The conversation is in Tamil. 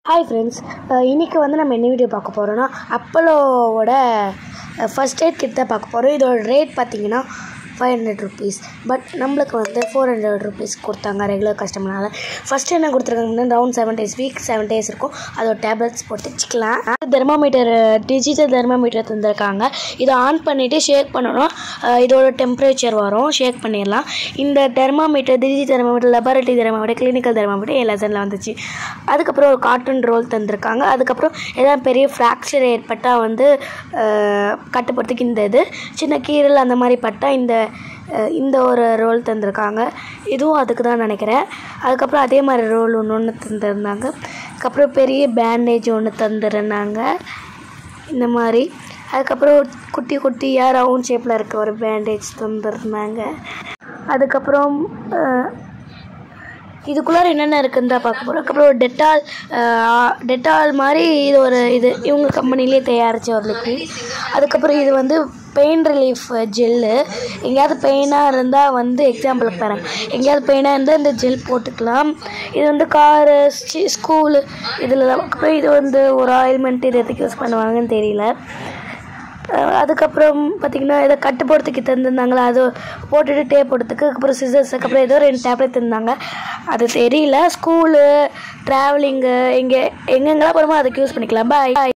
ஹாய் ஃப்ரெண்ட்ஸ் இன்றைக்கி வந்து நம்ம என்ன வீடியோ பார்க்க போகிறோன்னா அப்போலோவோட ஃபஸ்ட் எய்ட் கிட் தான் பார்க்க போகிறோம் இதோட ரேட் பார்த்தீங்கன்னா ஃபைவ் ஹண்ட்ரட் ருபீஸ் பட் நம்மளுக்கு வந்து ஃபோர் ஹண்ட்ரட் ருபீஸ் கொடுத்தாங்க ரெகுலர் கஸ்டமர்னால ஃபஸ்ட் என்ன கொடுத்துருக்காங்கன்னா round seven days week seven days இருக்கும் அதோட டேப்லெட்ஸ் போட்டு வச்சுக்கலாம் தெர்மாமீட்டர் டிஜிட்டல் தெர்மாமீட்டர் தந்திருக்காங்க இதை ஆன் பண்ணிவிட்டு ஷேக் பண்ணணும் அஹ் இதோட டெம்பரேச்சர் வரும் ஷேக் பண்ணிடலாம் இந்த thermometer digital thermometer laboratory thermometer clinical thermometer என் லெசனில் வந்துச்சு அதுக்கப்புறம் ஒரு காட்டன் ரோல் தந்திருக்காங்க அதுக்கப்புறம் ஏதாவது பெரிய ஃப்ராக்சர் ஏற்பட்டால் வந்து அஹ், கட்டுப்படுறதுக்கு இந்த இது சின்ன கீரல் அந்த மாதிரி பட்டால் இந்த அஹ், இந்த ஒரு ரோல் தந்திருக்காங்க இதுவும் அதுக்கு தான் நினைக்கிறேன் அதுக்கப்புறம் அதே மாதிரி ரோல் ஒன்று ஒன்று தந்திருந்தாங்க அதுக்கப்புறம் பெரிய பேண்டேஜ் ஒன்று தந்துருந்தாங்க இந்த மாதிரி அதுக்கப்புறம் குட்டி குட்டியாக ரவுண்ட் ஷேப்பில் இருக்க ஒரு பேண்டேஜ் தந்துருந்தாங்க அதுக்கப்புறம் அஹ், இதுக்குள்ளார என்னென்ன இருக்குன்னு தான் பார்க்க போகிறோம் அதுக்கப்புறம் ஒரு டெட்டால் டெட்டால் மாதிரி இது ஒரு இது இவங்க கம்பெனிலே தயாரித்த ஒரு லிக்விட் அதுக்கப்புறம் இது வந்து பெயின் ரிலீஃப் ஜெல்லு எங்கேயாவது பெயினாக இருந்தால் வந்து எக்ஸாம்பிளுக்கு தரேன் எங்கேயாவது பெயினாக இருந்தால் இந்த ஜெல் போட்டுக்கலாம் இது வந்து காரு ஸ்கூலு இதில் அப்புறம் இது வந்து ஒரு ஆயில்மெண்ட் இது எதுக்கு யூஸ் பண்ணுவாங்கன்னு தெரியல அஹ் அதுக்கப்புறம் பார்த்திங்கன்னா இதை கட்டு போடுறதுக்கு தந்துருந்தாங்களா அது போட்டுட்டு டேப் போடுறதுக்கு அப்புறம் சிசர்ஸ் அதுக்கப்புறம் ஏதோ ரெண்டு டேப்லெட் தந்தாங்க அது தெரியல ஸ்கூலு ட்ராவலிங்கு எங்கே எங்கெங்கெல்லாம் போகிறோமோ அதுக்கு யூஸ் பண்ணிக்கலாம் பாய்